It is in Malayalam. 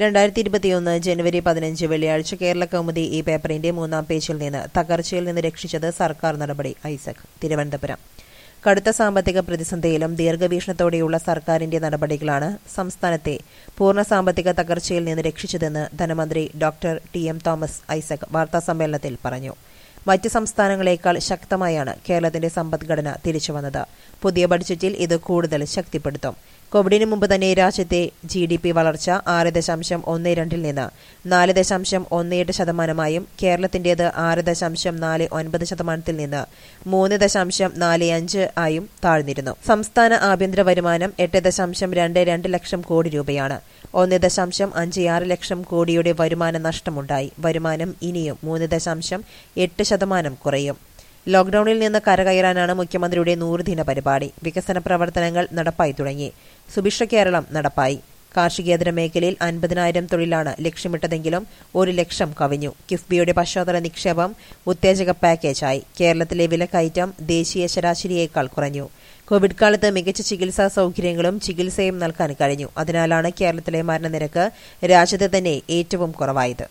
രണ്ടായിരത്തി ഇരുപത്തിയൊന്ന് ജനുവരി പതിനഞ്ച് വെള്ളിയാഴ്ച കേരള കൗമുദി ഈ പേപ്പറിന്റെ മൂന്നാം പേജിൽ നിന്ന് തകർച്ചയിൽ നിന്ന് രക്ഷിച്ചത് സർക്കാർ നടപടി ഐസക് തിരുവനന്തപുരം കടുത്ത സാമ്പത്തിക പ്രതിസന്ധിയിലും ദീർഘവീക്ഷണത്തോടെയുള്ള സർക്കാരിന്റെ നടപടികളാണ് സംസ്ഥാനത്തെ പൂർണ്ണ സാമ്പത്തിക തകർച്ചയിൽ നിന്ന് രക്ഷിച്ചതെന്ന് ധനമന്ത്രി doctor T M Thomas Isaac വാർത്താസമ്മേളനത്തിൽ പറഞ്ഞു മറ്റ് സംസ്ഥാനങ്ങളെക്കാൾ ശക്തമായാണ് കേരളത്തിന്റെ സമ്പദ്ഘടന തിരിച്ചുവന്നത് പുതിയ ബഡ്ജറ്റിൽ ഇത് കൂടുതൽ ശക്തിപ്പെടുത്തും കോവിഡിന് മുമ്പ് തന്നെ രാജ്യത്തെ ജി ഡി പി വളർച്ച ആറ് ദശാംശം ഒന്ന് രണ്ടിൽ നിന്ന് നാല് ദശാംശം ഒന്ന് എട്ട് ശതമാനമായും കേരളത്തിന്റേത് ആറ് ദശാംശം നാല് ഒൻപത് ശതമാനത്തിൽ നിന്ന് മൂന്ന് ദശാംശം നാല് അഞ്ച് ആയും താഴ്ന്നിരുന്നു സംസ്ഥാന ആഭ്യന്തര വരുമാനം എട്ട് ദശാംശം രണ്ട് രണ്ട് ലക്ഷം കോടി രൂപയാണ് ഒന്ന് ദശാംശം അഞ്ച് ആറ് ലക്ഷം കോടിയുടെ വരുമാന നഷ്ടമുണ്ടായി വരുമാനം ഇനിയും മൂന്ന് ദശാംശം എട്ട് ശതമാനം കുറയും ലോക്ഡൌണിൽ നിന്ന് കരകയറാനാണ് മുഖ്യമന്ത്രിയുടെ നൂറുദിന പരിപാടി വികസന പ്രവർത്തനങ്ങൾ നടപ്പായി തുടങ്ങി സുഭിക്ഷ കേരളം നടപ്പായി കാർഷികേതര മേഖലയിൽ അൻപതിനായിരം തൊഴിലാണ് ലക്ഷ്യമിട്ടതെങ്കിലും ഒരു ലക്ഷം കവിഞ്ഞു കിഫ്ബിയുടെ പശ്ചാത്തല നിക്ഷേപം ഉത്തേജക പാക്കേജായി കേരളത്തിലെ വിലക്കയറ്റം ദേശീയ ശരാശരിയേക്കാൾ കുറഞ്ഞു കോവിഡ് കാലത്ത് മികച്ച ചികിത്സാ സൌകര്യങ്ങളും ചികിത്സയും നൽകാൻ കഴിഞ്ഞു അതിനാലാണ് കേരളത്തിലെ മരണനിരക്ക് രാജ്യത്ത് തന്നെ ഏറ്റവും കുറവായത്